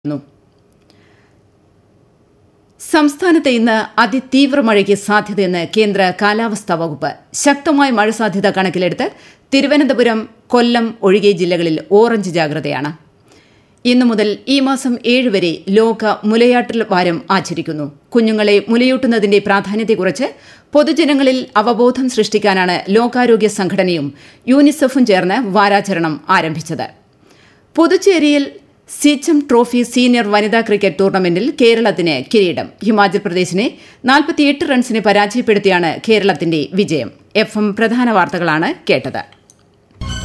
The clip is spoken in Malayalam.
ന്നു. സംസ്ഥാനത്ത് ഇന്ന് അതിതീവ്ര മഴയ്ക്ക് സാധ്യതയെന്ന് കേന്ദ്ര കാലാവസ്ഥാ വകുപ്പ് ശക്തമായ മഴ സാധ്യത കണക്കിലെടുത്ത് തിരുവനന്തപുരം കൊല്ലം ഒഴികെ ജില്ലകളിൽ ഓറഞ്ച് ജാഗ്രതയാണ് ഇന്നു മുതൽ ഈ മാസം ഏഴ് വരെ ലോക മുലയാട്ടൽ വാരം ആചരിക്കുന്നു കുഞ്ഞുങ്ങളെ മുലയൂട്ടുന്നതിന്റെ പ്രാധാന്യത്തെക്കുറിച്ച് പൊതുജനങ്ങളിൽ അവബോധം സൃഷ്ടിക്കാനാണ് ലോകാരോഗ്യ സംഘടനയും യൂണിസെഫും ചേർന്ന് വാരാചരണം ആരംഭിച്ചത് പുതുച്ചേരിയിൽ സിച്ചം ട്രോഫി സീനിയർ വനിതാ ക്രിക്കറ്റ് ടൂർണമെന്റിൽ കേരളത്തിന് കിരീടം ഹിമാചൽ പ്രദേശിനെ നാൽപ്പത്തിയെട്ട് റൺസിന് പരാജയപ്പെടുത്തിയാണ് കേരളത്തിന്റെ വിജയം എഫ് എം പ്രധാന വാർത്തകളാണ് കേട്ടത്